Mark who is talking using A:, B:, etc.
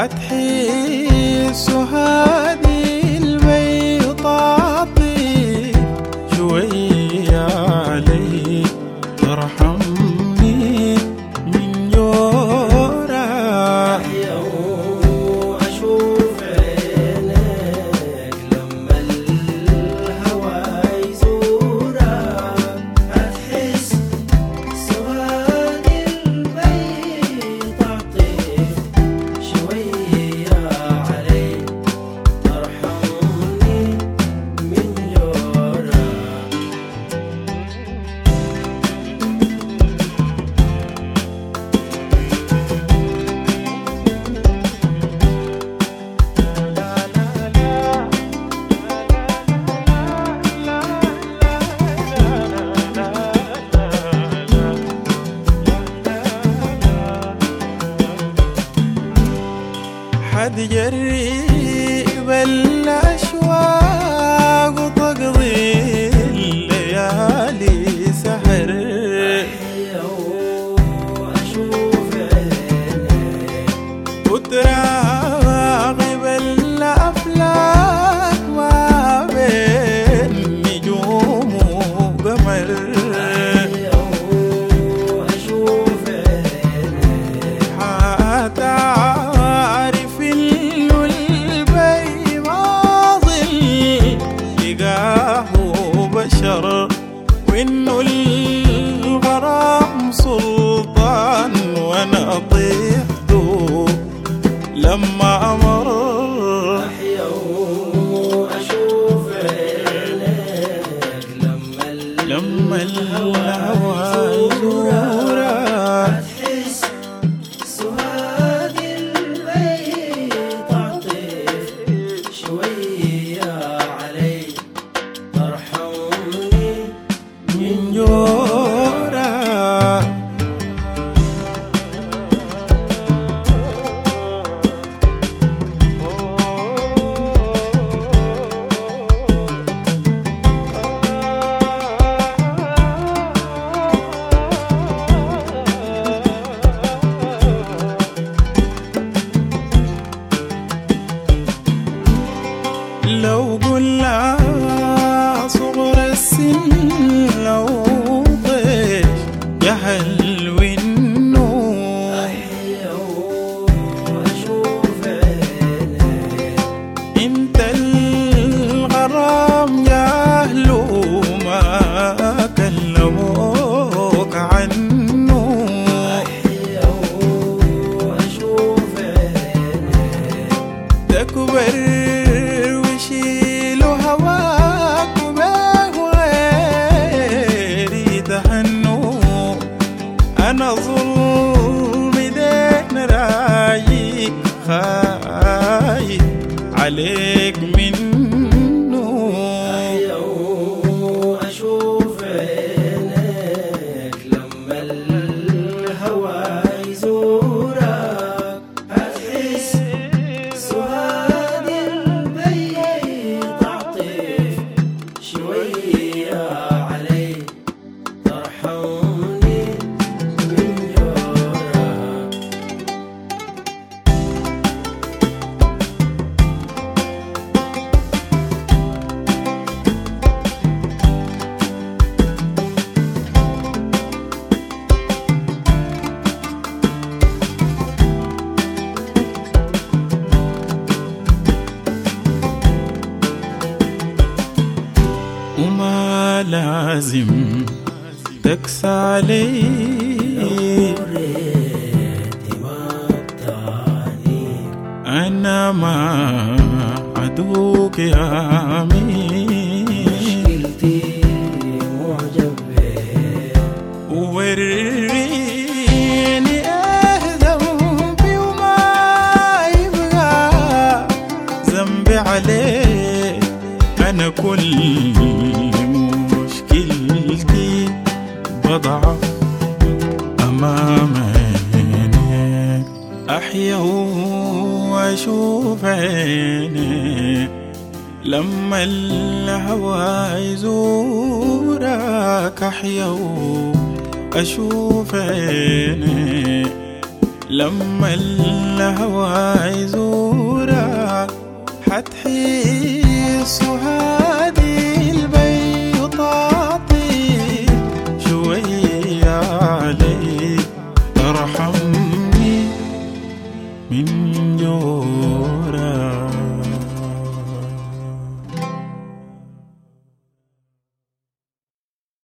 A: هتحس هذه البيض عطيف شوية علي ترحمني من جورك
B: يوم أشوف عينك لما الهوى يزورك هتحس سواد البيت عطيف شوية عليك ترحمني من جورك
A: حد جرب الأشواق وتقضي الليالي سهر
B: يوم أشوف عينك
A: وتراقب الأفلاك ما بين نجوم وقمر
B: يوم أشوف عينك
A: حتعرف إنه البي ماضي لقاه بشر وإنه الغرام سلطان وأنا طيحته لما أمر
B: يوم أشوف عينك لما
A: لما الهوى يزورك
B: تحس سواد البيت عطيف شوية عليك ترحمني
A: من جورك لو قلنا صغر السن لو طيش جهل والنور
B: يوم أشوف عينك
A: انت الغرام جاهله ما كلموك عنه
B: يوم أشوف عينك
A: تكبر ويشيلوا هواك وما غيري تهنوا انا ظلم دين رايك خايف عليك منه
B: يوم أشوف عينك لما الهوى يزورك هتحس سواد البيت عطيف شوية عليك ترحمني من جورك
A: وما لازم تكسى علي
B: وريتي ما بتعنيك
A: انا ما عدوك يا امين
B: مشكلتي معجب بيك
A: وريني ايه ذنبي وما يبقى ذنبي عليك انا كل مشكلتي بضعف امام عينيك احيا واشوف عينيك لما الهوى يزورك احيا اشوف عينيك لما الهوى يزورك حتحس سهاد